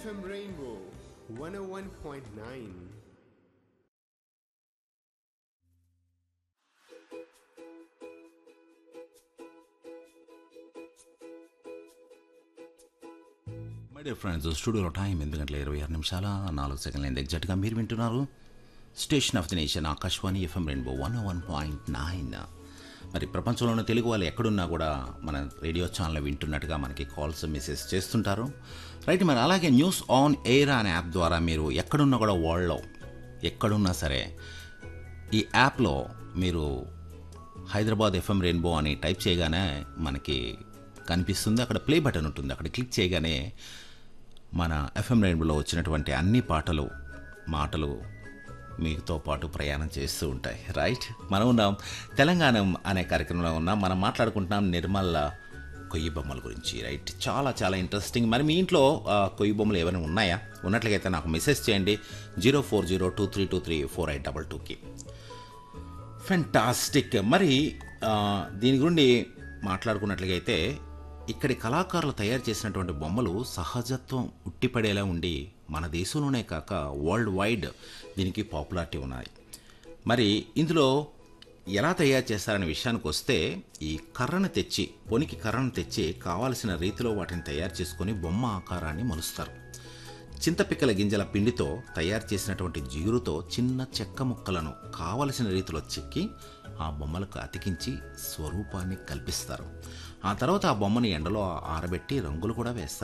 FM Rainbow 101.9. My dear friends స్టూడియోలో time ఎనిమిది గంటల ఇరవై ఆరు నిమిషాల నాలుగు సెకండ్ల అయింది ఎగ్జాక్ట్గా మీరు వింటున్నారు station of the nation Akashvani FM Rainbow one one point nine మరి ప్రపంచంలోని తెలుగు వాళ్ళు ఎక్కడున్నా కూడా మన రేడియో ఛానల్ వింటున్నట్టుగా మనకి కాల్స్ మెసేజ్ చేస్తుంటారు రైట్ మరి అలాగే న్యూస్ ఆన్ ఎయిర్ అనే యాప్ ద్వారా మీరు ఎక్కడున్నా కూడా వరల్డ్లో ఎక్కడున్నా సరే ఈ యాప్లో మీరు హైదరాబాద్ ఎఫ్ఎం రెయిన్బో అని టైప్ చేయగానే మనకి కనిపిస్తుంది అక్కడ ప్లే బటన్ ఉంటుంది అక్కడ క్లిక్ చేయగానే మన ఎఫ్ఎం రెయిన్బోలో వచ్చినటువంటి అన్ని పాటలు మాటలు మీతో పాటు ప్రయాణం చేస్తూ ఉంటాయి రైట్ మనం ఉన్నాం తెలంగాణ అనే కార్యక్రమంలో ఉన్నాం మనం మాట్లాడుకుంటున్నాం నిర్మల్ కొయ్యి బొమ్మల గురించి రైట్ చాలా చాలా ఇంట్రెస్టింగ్ మరి మీ ఇంట్లో ఆ, కొయ్యి బొమ్మలు ఏమైనా ఉన్నాయా ఉన్నట్లయితే నాకు మెసేజ్ చేయండి zero four zero two three two three four eight double టూకి ఫెంటాస్టిక్ మరి ఆ, దీని గురించి మాట్లాడుకున్నట్లయితే ఇక్కడి కళాకారులు తయారు చేసినటువంటి బొమ్మలు సహజత్వం ఉట్టిపడేలా ఉండి మన దేశంలోనే కాక వరల్డ్ వైడ్ దీనికి పాపులారిటీ ఉన్నాయి మరి ఇందులో ఎలా తయారు చేస్తారనే విషయానికి వస్తే ఈ కర్రను తెచ్చి పొనికి కర్రను తెచ్చి కావాల్సిన రీతిలో వాటిని తయారు చేసుకొని బొమ్మ ఆకారాన్ని మలుస్తారు చింతపిక్కల గింజల పిండితో తయారు చేసినటువంటి జీరుతో చిన్న చెక్క ముక్కలను కావలసిన రీతిలో చెక్కి ఆ బొమ్మలకు అతికించి స్వరూపాన్ని కల్పిస్తారు ఆ తర్వాత ఆ బొమ్మని ఎండలో ఆరబెట్టి రంగులు కూడా వేస్తారు